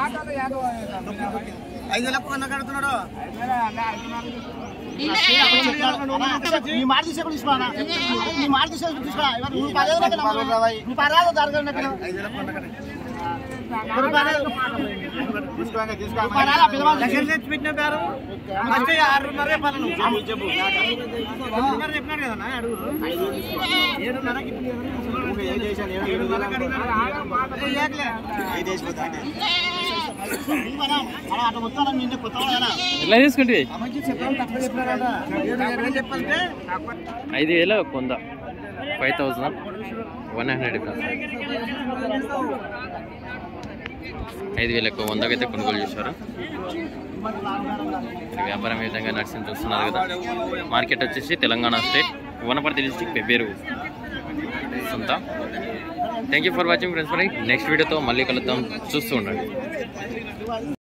ఐదు వేలకు వంద కడుతున్నాడు నీ మాట తీసేప్పుడు తీసుకోరా నీ మాట తీసేప్పుడు తీసుకోరా ఇవాళ నువ్వు పర్లేదు కదా నువ్వు పర్లేదు జరగదు ఐదు వేలకు వంద కట్టు. తీసుకోండి తీసుకోండి లక్షలు తెచ్చి పెట్టిన పేరు ఫస్ట్ ఆరున్నర చెప్పాలి నువ్వు చెప్పు ఆరున్నర చెప్పినాడు కదా నా అడుగు ఏడున్నరకి ఇప్పుడు ఏడున్నర కడిగినా లేకలే అట్లా మొత్తం నిన్ను కొత్త కదా ఎట్లా తీసుకుంటే అమ్మకి చెప్పాలి తక్కువ చెప్పినారట ఏడు వేలు చెప్పాలంటే ఐదు వేల కొంద ఫైవ్ థౌజండ్ వన్ హండ్రెడ్ ఐదు వేలకు వందకైతే కొనుగోలు చేశారు ఈ వ్యాపారం ఏ విధంగా నడిచింది చూస్తున్నారు కదా మార్కెట్ వచ్చేసి తెలంగాణ స్టేట్ వనపర్తి డిస్టిక్ పెబ్బేరు సొంత thank you for watching friends మరి నెక్స్ట్ వీడియోతో మళ్ళీ కలుద్దాం చూస్తూ ఉండండి